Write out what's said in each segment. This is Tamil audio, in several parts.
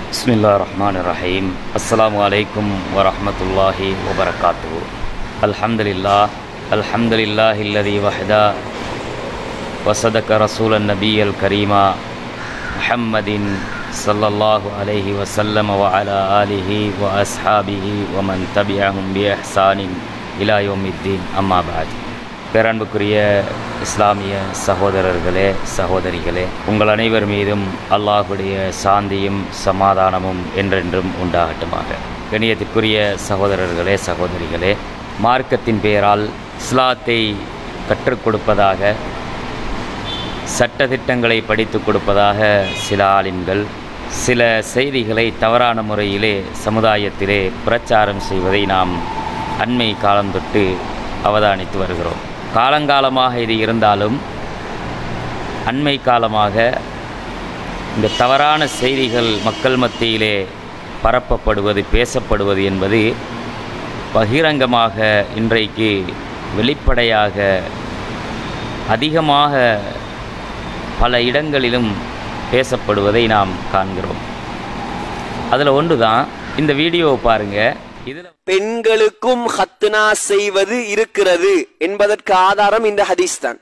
بسم الله الرحمن الرحيم السلام عليكم ورحمة الله وبركاته الحمد لله الحمد لله الذي وحده وصدق رسول النبي الكريم محمد صلى الله عليه وسلم وعلى آله وأصحابه ومن تبعهم بإحسان إلى يوم الدين أما بعد பேரன்புக்குரிய இஸ்லாமிய சகோதரர்களே சகோதரிகளே உங்கள் அனைவர் மீதும் அல்லாஹுடைய சாந்தியும் சமாதானமும் என்றென்றும் உண்டாகட்டுமாக கணியத்திற்குரிய சகோதரர்களே சகோதரிகளே மார்க்கத்தின் பெயரால் இஸ்லாத்தை கற்றுக் கொடுப்பதாக சட்டதிட்டங்களை படித்து கொடுப்பதாக சில ஆலிம்கள் சில செய்திகளை தவறான முறையிலே சமுதாயத்திலே பிரச்சாரம் செய்வதை நாம் அண்மை காலம் தொட்டு அவதானித்து வருகிறோம் காலங்காலமாக இது இருந்தாலும் அண்மை காலமாக இந்த தவறான செய்திகள் மக்கள் மத்தியிலே பரப்பப்படுவது பேசப்படுவது என்பது பகிரங்கமாக இன்றைக்கு வெளிப்படையாக அதிகமாக பல இடங்களிலும் பேசப்படுவதை நாம் காண்கிறோம் அதில் ஒன்று தான் இந்த வீடியோவை பாருங்கள் இதில் பெண்களுக்கும் ஹத்னா செய்வது இருக்கிறது என்பதற்கு ஆதாரம் இந்த ஹதீஸ் தான்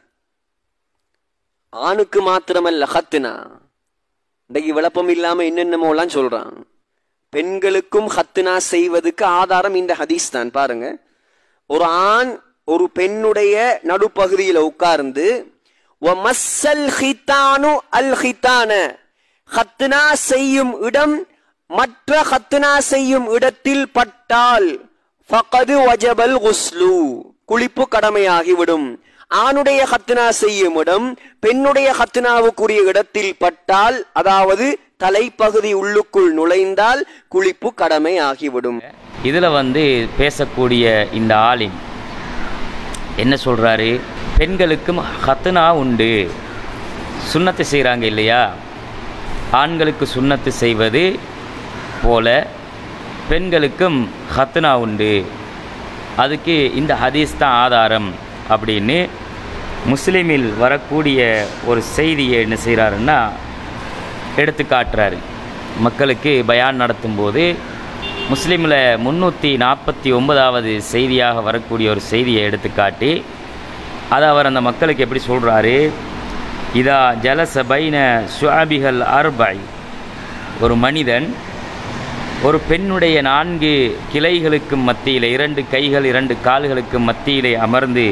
ஆணுக்கு மாத்திரமல்ல ஹத்னா இன்றைக்கு விளப்பம் இல்லாம என்னென்னமோலாம் சொல்றான் பெண்களுக்கும் ஹத்னா செய்வதுக்கு ஆதாரம் இந்த ஹதீஸ் தான் பாருங்க ஒரு ஆண் ஒரு பெண்ணுடைய நடுப்பகுதியில் உட்கார்ந்து மஸ்ஸல் ஹித்தானு அல் ஹித்தான ஹத்னா செய்யும் இடம் மற்ற ஹத்னா செய்யும் இடத்தில் பட்டால் ஃபகது வஜபல் குஸ்லு குளிப்பு கடமையாகிவிடும் ஆணுடைய ஹத்னா செய்யும் இடம் பெண்ணுடைய ஹத்னாவுக்குரிய இடத்தில் பட்டால் அதாவது தலைப்பகுதி உள்ளுக்குள் நுழைந்தால் குளிப்பு கடமை ஆகிவிடும் இதில் வந்து பேசக்கூடிய இந்த ஆலிம் என்ன சொல்கிறாரு பெண்களுக்கும் ஹத்னா உண்டு சுண்ணத்து செய்கிறாங்க இல்லையா ஆண்களுக்கு சுண்ணத்து செய்வது போல பெண்களுக்கும் ஹத்னா உண்டு அதுக்கு இந்த ஹதீஸ் தான் ஆதாரம் அப்படின்னு முஸ்லீமில் வரக்கூடிய ஒரு செய்தியை என்ன செய்கிறாருன்னா எடுத்து காட்டுறாரு மக்களுக்கு பயான் நடத்தும்போது முஸ்லீமில் முந்நூற்றி நாற்பத்தி ஒன்பதாவது செய்தியாக வரக்கூடிய ஒரு செய்தியை எடுத்து காட்டி அதை அவர் அந்த மக்களுக்கு எப்படி சொல்கிறாரு இதா ஜலச பைன சுவாபிகள் அர்பாய் ஒரு மனிதன் ஒரு பெண்ணுடைய நான்கு கிளைகளுக்கும் மத்தியில் இரண்டு கைகள் இரண்டு கால்களுக்கும் மத்தியிலே அமர்ந்து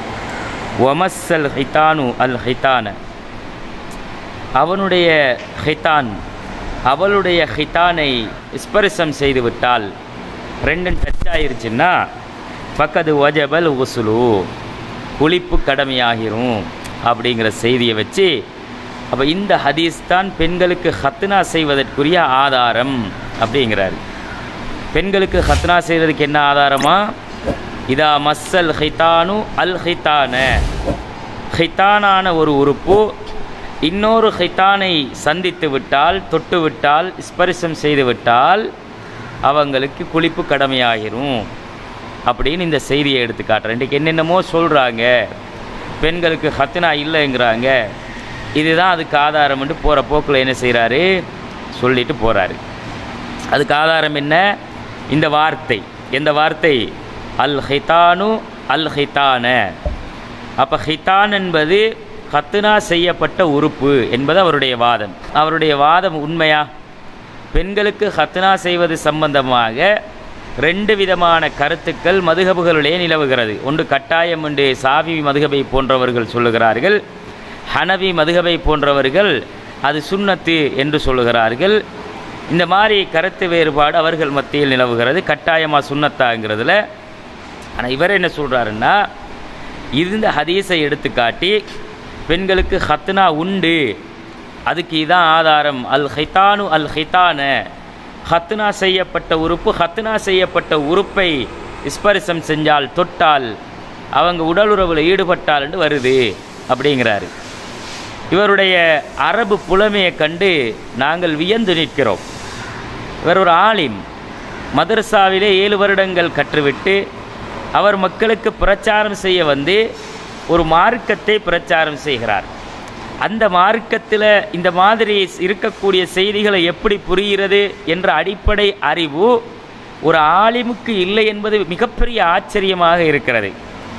ஒமஸ்ஸல் ஹைத்தானு அல் ஹைத்தான அவனுடைய ஹைத்தான் அவளுடைய ஹித்தானை ஸ்பரிசம் செய்து விட்டால் ரெண்டும் டச் ஆயிருச்சுன்னா பக்கத்து வஜபல் உசுலு குளிப்பு கடமையாகிரும் அப்படிங்கிற செய்தியை வச்சு அப்போ இந்த ஹதீஸ் தான் பெண்களுக்கு ஹத்னா செய்வதற்குரிய ஆதாரம் அப்படிங்கிறாரு பெண்களுக்கு ஹத்னா செய்வதற்கு என்ன ஆதாரமா இதா மஸ்ஸல் ஹிதானு அல் ஹித்தான ஹித்தானான ஒரு உறுப்பு இன்னொரு ஹித்தானை சந்தித்து விட்டால் தொட்டு விட்டால் ஸ்பரிசம் செய்து விட்டால் அவங்களுக்கு குளிப்பு கடமையாகிரும் அப்படின்னு இந்த செய்தியை எடுத்து காட்டுறேன் இன்றைக்கு என்னென்னமோ சொல்கிறாங்க பெண்களுக்கு ஹத்னா இல்லைங்கிறாங்க இதுதான் அதுக்கு ஆதாரம்னு போகிற போக்கில் என்ன செய்கிறாரு சொல்லிட்டு போகிறாரு அதுக்கு ஆதாரம் என்ன இந்த வார்த்தை எந்த வார்த்தை அல் ஹிதானு அல் ஹிதான அப்போ ஹிதான் என்பது ஹத்துனா செய்யப்பட்ட உறுப்பு என்பது அவருடைய வாதம் அவருடைய வாதம் உண்மையா பெண்களுக்கு ஹத்னா செய்வது சம்பந்தமாக ரெண்டு விதமான கருத்துக்கள் மதுகபுகளிலே நிலவுகிறது ஒன்று கட்டாயம் என்று சாவி மதுகபை போன்றவர்கள் சொல்லுகிறார்கள் ஹனவி மதுகபை போன்றவர்கள் அது சுண்ணத்து என்று சொல்லுகிறார்கள் இந்த மாதிரி கருத்து வேறுபாடு அவர்கள் மத்தியில் நிலவுகிறது கட்டாயமாக சுண்ணத்தாங்கிறதுல ஆனால் இவர் என்ன சொல்கிறாருன்னா இந்த ஹதீஸை எடுத்து காட்டி பெண்களுக்கு ஹத்னா உண்டு அதுக்கு இதான் ஆதாரம் அல் ஹைத்தானு அல் ஹைத்தான ஹத்னா செய்யப்பட்ட உறுப்பு ஹத்னா செய்யப்பட்ட உறுப்பை ஸ்பரிசம் செஞ்சால் தொட்டால் அவங்க உடலுறவில் ஈடுபட்டால் வருது அப்படிங்கிறாரு இவருடைய அரபு புலமையை கண்டு நாங்கள் வியந்து நிற்கிறோம் இவர் ஒரு ஆலிம் மதரசாவிலே ஏழு வருடங்கள் கற்றுவிட்டு அவர் மக்களுக்கு பிரச்சாரம் செய்ய வந்து ஒரு மார்க்கத்தை பிரச்சாரம் செய்கிறார் அந்த மார்க்கத்தில் இந்த மாதிரி இருக்கக்கூடிய செய்திகளை எப்படி புரிகிறது என்ற அடிப்படை அறிவு ஒரு ஆலிமுக்கு இல்லை என்பது மிகப்பெரிய ஆச்சரியமாக இருக்கிறது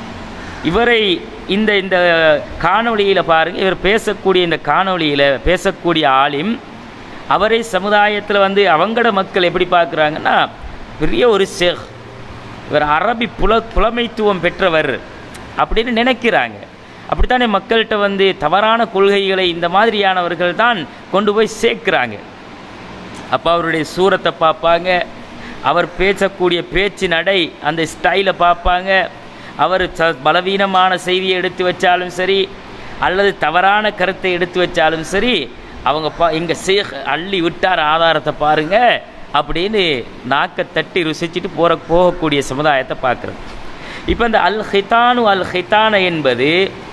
இவரை இந்த இந்த காணொளியில் பாருங்கள் இவர் பேசக்கூடிய இந்த காணொளியில் பேசக்கூடிய ஆலிம் அவரை சமுதாயத்தில் வந்து அவங்களோட மக்கள் எப்படி பார்க்குறாங்கன்னா பெரிய ஒரு ஷேக் இவர் அரபி புல புலமைத்துவம் பெற்றவர் அப்படின்னு நினைக்கிறாங்க அப்படித்தானே மக்கள்கிட்ட வந்து தவறான கொள்கைகளை இந்த மாதிரியானவர்கள் தான் கொண்டு போய் சேர்க்குறாங்க அப்போ அவருடைய சூரத்தை பார்ப்பாங்க அவர் பேசக்கூடிய பேச்சு நடை அந்த ஸ்டைலை பார்ப்பாங்க அவர் ச பலவீனமான செய்தியை எடுத்து வச்சாலும் சரி அல்லது தவறான கருத்தை எடுத்து வச்சாலும் சரி அவங்க பா இங்கே சேக் அள்ளி விட்டார் ஆதாரத்தை பாருங்க அப்படின்னு நாக்கை தட்டி ருசிச்சுட்டு போகிற போகக்கூடிய சமுதாயத்தை பார்க்குறது இப்போ இந்த அல் ஹிதானு அல் ஹிதான என்பது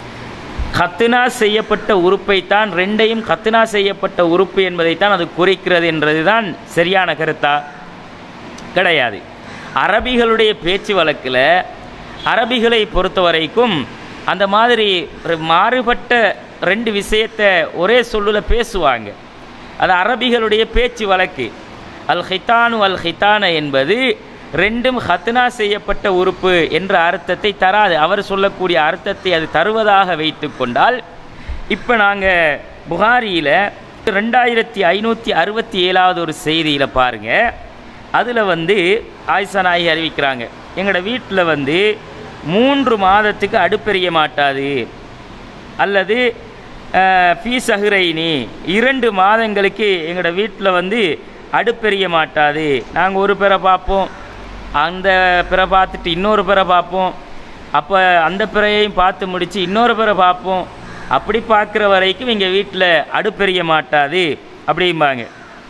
கத்துனா செய்யப்பட்ட உறுப்பைத்தான் ரெண்டையும் கத்துனா செய்யப்பட்ட உறுப்பு என்பதைத்தான் அது குறிக்கிறது என்றது தான் சரியான கருத்தா கிடையாது அரபிகளுடைய பேச்சு வழக்கில் அரபிகளை பொறுத்த வரைக்கும் அந்த மாதிரி ஒரு மாறுபட்ட ரெண்டு விஷயத்தை ஒரே சொல்லுல பேசுவாங்க அது அரபிகளுடைய பேச்சு வழக்கு அல் ஹித்தானு அல் ஹித்தான என்பது ரெண்டும் ஹத்னா செய்யப்பட்ட உறுப்பு என்ற அர்த்தத்தை தராது அவர் சொல்லக்கூடிய அர்த்தத்தை அது தருவதாக வைத்து கொண்டால் இப்போ நாங்கள் புகாரியில் ரெண்டாயிரத்தி ஐநூற்றி அறுபத்தி ஏழாவது ஒரு செய்தியில் பாருங்கள் அதில் வந்து ஆயிஷா நாயகி அறிவிக்கிறாங்க எங்களோட வீட்டில் வந்து மூன்று மாதத்துக்கு அடுப்பெரிய மாட்டாது அல்லது ஃபீ சஹுரைனி இரண்டு மாதங்களுக்கு எங்களோட வீட்டில் வந்து அடுப்பெரிய மாட்டாது நாங்கள் ஒரு பிறை பார்ப்போம் அந்த பிறை பார்த்துட்டு இன்னொரு பிறை பார்ப்போம் அப்போ அந்த பிறையையும் பார்த்து முடித்து இன்னொரு பிறை பார்ப்போம் அப்படி பார்க்குற வரைக்கும் எங்கள் வீட்டில் அடுப்பெரிய மாட்டாது அப்படிம்பாங்க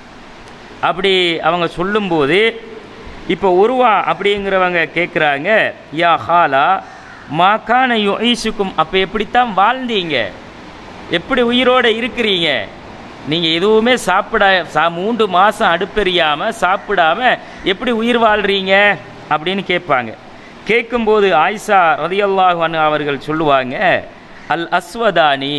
அப்படி அவங்க சொல்லும்போது இப்போ உருவா அப்படிங்கிறவங்க கேட்குறாங்க யா ஹாலா மாக்கான ஈசுக்கும் அப்போ எப்படித்தான் வாழ்ந்தீங்க எப்படி உயிரோடு இருக்கிறீங்க நீங்கள் எதுவுமே சாப்பிட சா மூன்று மாதம் அடுப்பெறியாமல் சாப்பிடாம எப்படி உயிர் வாழ்கிறீங்க அப்படின்னு கேட்பாங்க கேட்கும்போது ஆயிஷா ரதியல்லாஹ் அவர்கள் சொல்லுவாங்க அல் அஸ்வதானி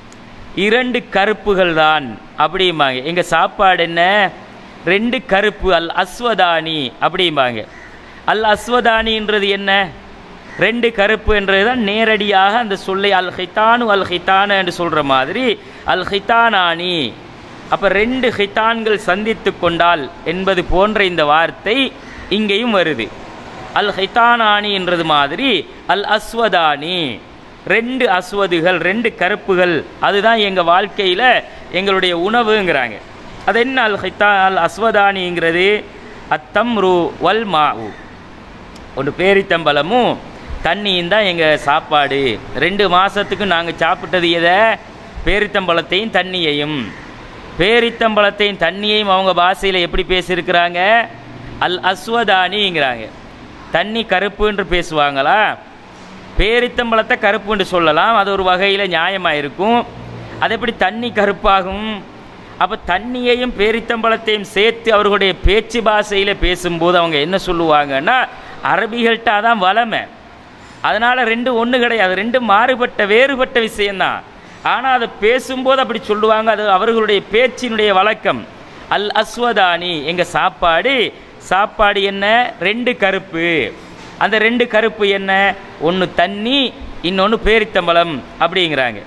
இரண்டு கருப்புகள் தான் அப்படிம்பாங்க எங்கள் சாப்பாடு என்ன ரெண்டு கருப்பு அல் அஸ்வதானி அப்படிம்பாங்க அல் அஸ்வதானின்றது என்ன ரெண்டு கருப்பு என்றது தான் நேரடியாக அந்த சொல்லை அல் ஹித்தானு அல் ஹித்தான என்று சொல்கிற மாதிரி அல் ஹித்தானானி அப்போ ரெண்டு ஹித்தான்கள் சந்தித்து கொண்டால் என்பது போன்ற இந்த வார்த்தை இங்கேயும் வருது அல் ஹித்தானானி என்றது மாதிரி அல் அஸ்வதானி ரெண்டு அஸ்வதுகள் ரெண்டு கருப்புகள் அதுதான் எங்கள் வாழ்க்கையில் எங்களுடைய உணவுங்கிறாங்க அது என்ன அல் ஹித்தா அல் அஸ்வதானிங்கிறது அத்தம்ரு வல் மாவு ஒன்று பேரித்தம்பலமும் தண்ணியும் தான் எங்கள் சாப்பாடு ரெண்டு மாதத்துக்கு நாங்கள் சாப்பிட்டது எதை பேரித்தம்பழத்தையும் தண்ணியையும் பேரித்தம்பழத்தையும் தண்ணியையும் அவங்க பாஷையில் எப்படி பேசியிருக்கிறாங்க அல் அஸ்வதானிங்கிறாங்க தண்ணி கருப்புன்று பேசுவாங்களா பேரித்தம்பழத்தை கருப்புன்னு சொல்லலாம் அது ஒரு வகையில் நியாயமாக இருக்கும் அது எப்படி தண்ணி கருப்பாகும் அப்போ தண்ணியையும் பேரித்தம்பழத்தையும் சேர்த்து அவர்களுடைய பேச்சு பாஷையில் பேசும்போது அவங்க என்ன சொல்லுவாங்கன்னா அரபிகள்கிட்ட அதான் வளமை அதனால் ரெண்டு ஒன்று கிடையாது ரெண்டு மாறுபட்ட வேறுபட்ட விஷயந்தான் ஆனால் அதை பேசும்போது அப்படி சொல்லுவாங்க அது அவர்களுடைய பேச்சினுடைய வழக்கம் அல் அஸ்வதானி எங்கள் சாப்பாடு சாப்பாடு என்ன ரெண்டு கருப்பு அந்த ரெண்டு கருப்பு என்ன ஒன்று தண்ணி இன்னொன்று பேரித்தம்பழம் அப்படிங்கிறாங்க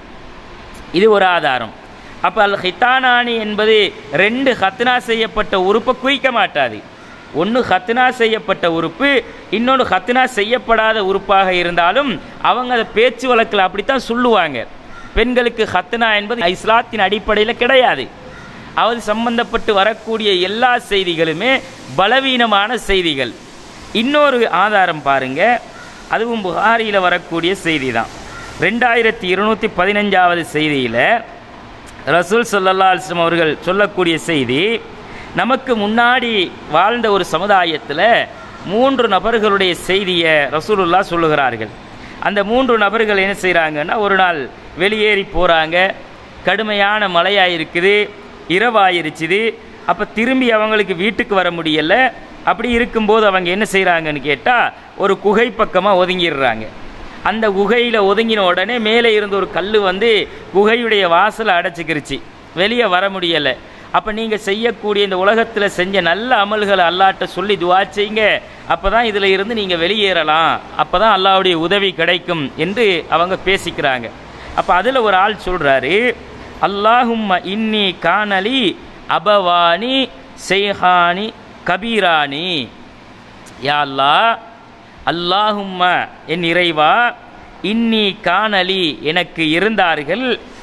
இது ஒரு ஆதாரம் அப்போ அல் ஹித்தானானி என்பது ரெண்டு ஹத்னா செய்யப்பட்ட உறுப்பை குவிக்க மாட்டாது ஒன்று ஹத்னா செய்யப்பட்ட உறுப்பு இன்னொன்று ஹத்னா செய்யப்படாத உறுப்பாக இருந்தாலும் அவங்க அதை பேச்சு வழக்கில் அப்படித்தான் சொல்லுவாங்க பெண்களுக்கு ஹத்னா என்பது இஸ்லாத்தின் அடிப்படையில் கிடையாது அது சம்பந்தப்பட்டு வரக்கூடிய எல்லா செய்திகளுமே பலவீனமான செய்திகள் இன்னொரு ஆதாரம் பாருங்க அதுவும் புகாரியில் வரக்கூடிய செய்தி தான் ரெண்டாயிரத்தி இருநூற்றி பதினஞ்சாவது செய்தியில் ரசூல் சல்லல்லா அலிஸ்லம் அவர்கள் சொல்லக்கூடிய செய்தி நமக்கு முன்னாடி வாழ்ந்த ஒரு சமுதாயத்தில் மூன்று நபர்களுடைய செய்தியை ரசூலுல்லா சொல்லுகிறார்கள் அந்த மூன்று நபர்கள் என்ன செய்கிறாங்கன்னா ஒரு நாள் வெளியேறி போகிறாங்க கடுமையான மழையாக இருக்குது இரவாயிருச்சுது அப்போ திரும்பி அவங்களுக்கு வீட்டுக்கு வர முடியலை அப்படி இருக்கும்போது அவங்க என்ன செய்கிறாங்கன்னு கேட்டால் ஒரு குகை பக்கமாக ஒதுங்கிடுறாங்க அந்த குகையில் ஒதுங்கின உடனே மேலே இருந்த ஒரு கல் வந்து குகையுடைய வாசலை அடைச்சிக்கிருச்சு வெளியே வர முடியலை அப்போ நீங்கள் செய்யக்கூடிய இந்த உலகத்தில் செஞ்ச நல்ல அமல்களை அல்லாட்ட சொல்லி துவா செய்யுங்க அப்போ தான் இதில் இருந்து நீங்கள் வெளியேறலாம் அப்போ தான் அல்லாவுடைய உதவி கிடைக்கும் என்று அவங்க பேசிக்கிறாங்க அப்போ அதில் ஒரு ஆள் சொல்கிறாரு அல்லாஹும்ம இன்னி காணலி அபவானி செய்ஹானி கபீரானி யா அல்லாஹ் அல்லாஹும்ம என் இறைவா இன்னி காணலி எனக்கு இருந்தார்கள்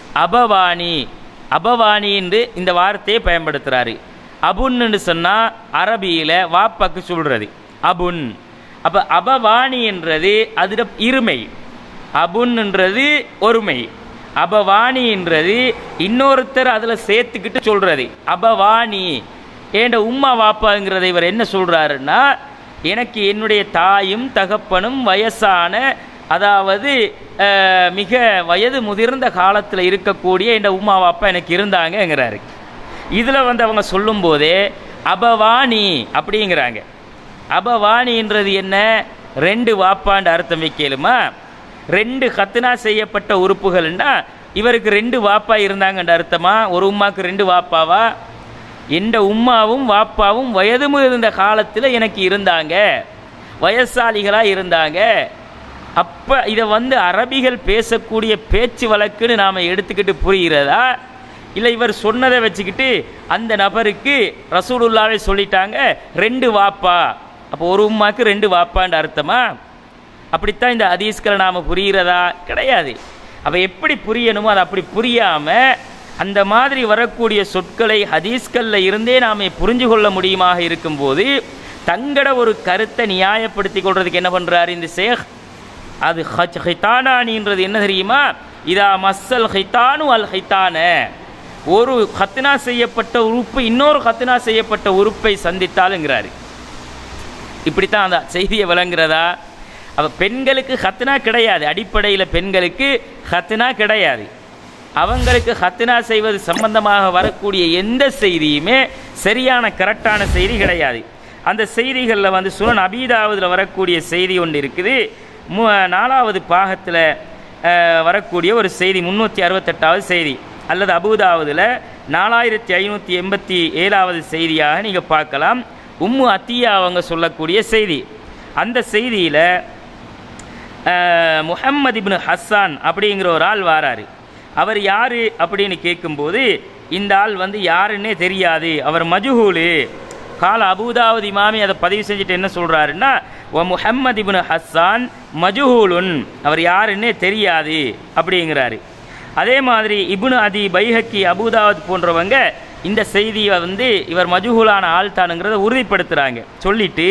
அபவானி அபவானி என்று இந்த வார்த்தையை பயன்படுத்துகிறாரு அபுன்னு சொன்னால் அரபியில் வாப்பாக்கு சொல்கிறது அபுன் அப்போ அபவாணி என்றது அதில் இருமை அபுன்ன்றது ஒருமை அபவாணி என்றது இன்னொருத்தர் அதில் சேர்த்துக்கிட்டு சொல்கிறது அபவாணி ஏண்ட உம்மா வாப்பாங்கிறத இவர் என்ன சொல்கிறாருன்னா எனக்கு என்னுடைய தாயும் தகப்பனும் வயசான அதாவது அஹ், மிக வயது முதிர்ந்த காலத்தில் இருக்கக்கூடிய இந்த உம்மா வாப்பா எனக்கு இருந்தாங்கங்கிறாரு இதில் வந்து அவங்க சொல்லும்போதே அபவாணி அப்படிங்கிறாங்க அபவாணின்றது என்ன ரெண்டு வாப்பாண்டு அர்த்தம் வைக்கலுமா ரெண்டு கத்துனா செய்யப்பட்ட உறுப்புகள்னா இவருக்கு ரெண்டு வாப்பா இருந்தாங்கன்ற அர்த்தமா ஒரு உம்மாக்கு ரெண்டு வாப்பாவா எந்த உம்மாவும் வாப்பாவும் வயது முதிர்ந்த காலத்தில் எனக்கு இருந்தாங்க வயசாளிகளாக இருந்தாங்க அப்போ இதை வந்து அரபிகள் பேசக்கூடிய பேச்சு வழக்குன்னு நாம் எடுத்துக்கிட்டு புரிகிறதா இல்லை இவர் சொன்னதை வச்சுக்கிட்டு அந்த நபருக்கு ரசூலுல்லாவே சொல்லிட்டாங்க ரெண்டு வாப்பா அப்போ ஒரு உம்மாக்கு ரெண்டு வாப்பான்னு அர்த்தமா அப்படித்தான் இந்த ஹதீஸ்களை நாம் புரிகிறதா கிடையாது அப்போ எப்படி புரியணுமோ அது அப்படி புரியாமல் அந்த மாதிரி வரக்கூடிய சொற்களை ஹதீஸ்களில் இருந்தே நாம் புரிஞ்சு கொள்ள முடியுமாக இருக்கும்போது தங்கட ஒரு கருத்தை நியாயப்படுத்தி கொள்றதுக்கு என்ன பண்ணுறாரு இந்த ஷேக் அது ஹஜ் ஹைத்தானானின்றது என்ன தெரியுமா இதா மஸ்ஸல் ஹைத்தானு அல் ஹைத்தான ஒரு ஹத்னா செய்யப்பட்ட உறுப்பு இன்னொரு ஹத்னா செய்யப்பட்ட உறுப்பை சந்தித்தாலுங்கிறாரு இப்படித்தான் அந்த செய்தியை விளங்குறதா அப்போ பெண்களுக்கு ஹத்னா கிடையாது அடிப்படையில் பெண்களுக்கு ஹத்னா கிடையாது அவங்களுக்கு ஹத்னா செய்வது சம்பந்தமாக வரக்கூடிய எந்த செய்தியுமே சரியான கரெக்டான செய்தி கிடையாது அந்த செய்திகளில் வந்து சுனன் அபீதாவதில் வரக்கூடிய செய்தி ஒன்று இருக்குது மு நாலாவது பாகத்தில் வரக்கூடிய ஒரு செய்தி முந்நூற்றி அறுபத்தெட்டாவது செய்தி அல்லது அபுதாவதில் நாலாயிரத்தி ஐநூற்றி எண்பத்தி ஏழாவது செய்தியாக நீங்கள் பார்க்கலாம் உம்மு அத்தியா அவங்க சொல்லக்கூடிய செய்தி அந்த செய்தியில் முஹம்மது இப்னு ஹஸ்ஸான் அப்படிங்கிற ஒரு ஆள் வாராரு அவர் யார் அப்படின்னு கேட்கும்போது இந்த ஆள் வந்து யாருன்னே தெரியாது அவர் மஜுஹூலு கால அபுதாவதி இமாமி அதை பதிவு செஞ்சுட்டு என்ன சொல்கிறாருன்னா ஒ முஹம்மது இப்னு ஹஸ்ஸான் மஜுஹூலுன் அவர் யாருன்னே தெரியாது அப்படிங்கிறாரு அதே மாதிரி இப்னு அதி பைஹக்கி அபுதாவத் போன்றவங்க இந்த செய்தியை வந்து இவர் மஜுஹூலான ஆள் தானுங்கிறத உறுதிப்படுத்துகிறாங்க சொல்லிட்டு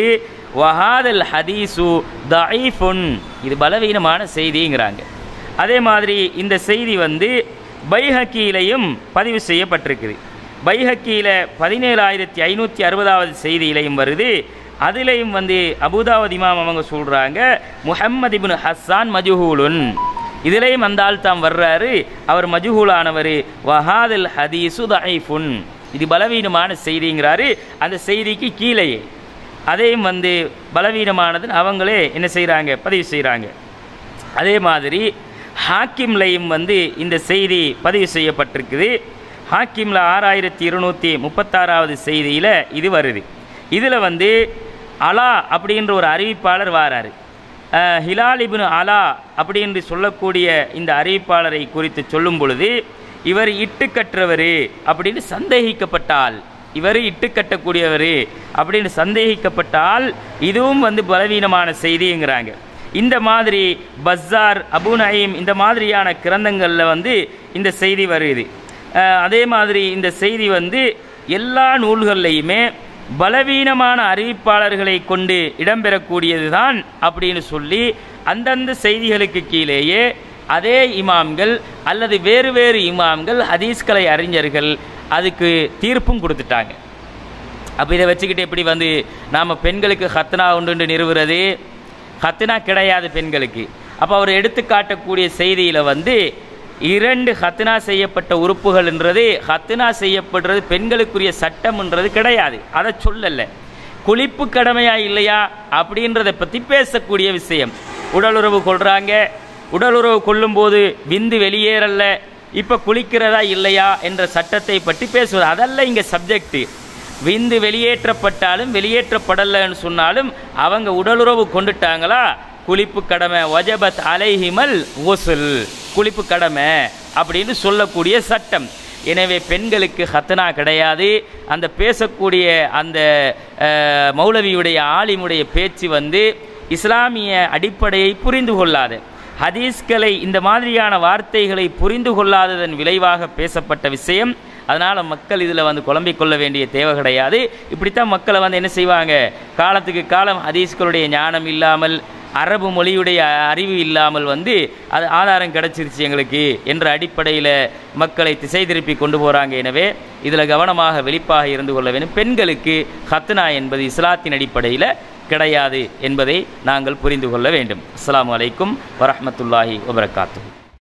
வஹாதல் ஹதீசு தஈஃபுன் இது பலவீனமான செய்திங்கிறாங்க அதே மாதிரி இந்த செய்தி வந்து பைஹக்கியிலையும் பதிவு செய்யப்பட்டிருக்குது பைஹக்கியில் பதினேழாயிரத்தி ஐநூற்றி அறுபதாவது செய்தியிலையும் வருது அதிலையும் வந்து அபுதாவத் இமாம் அவங்க சொல்கிறாங்க முஹம்மது இப்னு ஹஸ்ஸான் மஜுஹூலுன் இதிலையும் அந்த ஆள் தாம் வர்றாரு அவர் மஜுஹூலானவர் வஹாதல் ஹதீசு தஈஃபுன் இது பலவீனமான செய்திங்கிறாரு அந்த செய்திக்கு கீழேயே அதையும் வந்து பலவீனமானதுன்னு அவங்களே என்ன செய்கிறாங்க பதிவு செய்கிறாங்க அதே மாதிரி ஹாக்கிம்லையும் வந்து இந்த செய்தி பதிவு செய்யப்பட்டிருக்குது ஹாக்கிமில் ஆறாயிரத்தி இருநூற்றி முப்பத்தாறாவது செய்தியில் இது வருது இதில் வந்து அலா அப்படின்ற ஒரு அறிவிப்பாளர் வாராரு அஹ், ஹிலால் இப்னு அலா அப்படின்னு சொல்லக்கூடிய இந்த அறிவிப்பாளரை குறித்து சொல்லும் பொழுது இவர் இட்டுக்கற்றவர் அப்படின்னு சந்தேகிக்கப்பட்டால் இவர் இட்டுக்கட்டக்கூடியவர் அப்படின்னு சந்தேகிக்கப்பட்டால் இதுவும் வந்து பலவீனமான செய்திங்கிறாங்க இந்த மாதிரி பஸ்ஸார் அபு நயீம் இந்த மாதிரியான கிரந்தங்களில் வந்து இந்த செய்தி வருது அஹ், அதே மாதிரி இந்த செய்தி வந்து எல்லா நூல்கள்லையுமே பலவீனமான அறிவிப்பாளர்களை கொண்டு இடம்பெறக்கூடியது தான் அப்படின்னு சொல்லி அந்தந்த செய்திகளுக்கு கீழேயே அதே இமாம்கள் அல்லது வேறு வேறு இமாம்கள் ஹதீஸ்கலை அறிஞர்கள் அதுக்கு தீர்ப்பும் கொடுத்துட்டாங்க அப்போ இதை வச்சுக்கிட்டு எப்படி வந்து நாம் பெண்களுக்கு ஹத்னா உண்டு நிறுவுறது ஹத்னா கிடையாது பெண்களுக்கு அப்போ அவர் எடுத்து காட்டக்கூடிய செய்தியில் வந்து இரண்டு ஹத்னா செய்யப்பட்ட உறுப்புகள்ன்றது ஹத்னா செய்யப்படுறது பெண்களுக்குரிய சட்டம்ன்றது கிடையாது அதை சொல்லலை குளிப்பு கடமையா இல்லையா அப்படின்றத பற்றி பேசக்கூடிய விஷயம் உடலுறவு கொள்கிறாங்க உடலுறவு கொள்ளும்போது விந்து வெளியேறல்ல இப்போ குளிக்கிறதா இல்லையா என்ற சட்டத்தை பற்றி பேசுவது அதல்ல இங்கே சப்ஜெக்ட் விந்து வெளியேற்றப்பட்டாலும் வெளியேற்றப்படலைன்னு சொன்னாலும் அவங்க உடலுறவு கொண்டுட்டாங்களா குளிப்பு கடமை வஜபத் அலைஹிமல் ஓசுல் குளிப்பு கடமை அப்படின்னு சொல்லக்கூடிய சட்டம் எனவே பெண்களுக்கு ஹத்தனா கிடையாது அந்த பேசக்கூடிய அந்த அஹ், மௌலவியுடைய ஆலிமுடைய பேச்சு வந்து இஸ்லாமிய அடிப்படையை புரிந்து கொள்ளாது ஹதீஸ்களை இந்த மாதிரியான வார்த்தைகளை புரிந்து கொள்ளாததன் விளைவாக பேசப்பட்ட விஷயம் அதனால் மக்கள் இதில் வந்து குழம்பிக் கொள்ள வேண்டிய தேவை கிடையாது இப்படித்தான் மக்களை வந்து என்ன செய்வாங்க காலத்துக்கு காலம் ஹதீஸ்களுடைய ஞானம் இல்லாமல் அரபு மொழியுடைய அறிவு இல்லாமல் வந்து அது ஆதாரம் கிடைச்சிருச்சு எங்களுக்கு என்ற அடிப்படையில் மக்களை திசை திருப்பி கொண்டு போகிறாங்க எனவே இதில் கவனமாக வெளிப்பாக இருந்து கொள்ள வேண்டும் பெண்களுக்கு ஹத்னா என்பது இஸ்லாத்தின் அடிப்படையில் கிடையாது என்பதை நாங்கள் புரிந்து கொள்ள வேண்டும் அஸ்ஸலாமு அலைக்கும் வரஹ்மத்துல்லாஹி வபரகாத்துஹு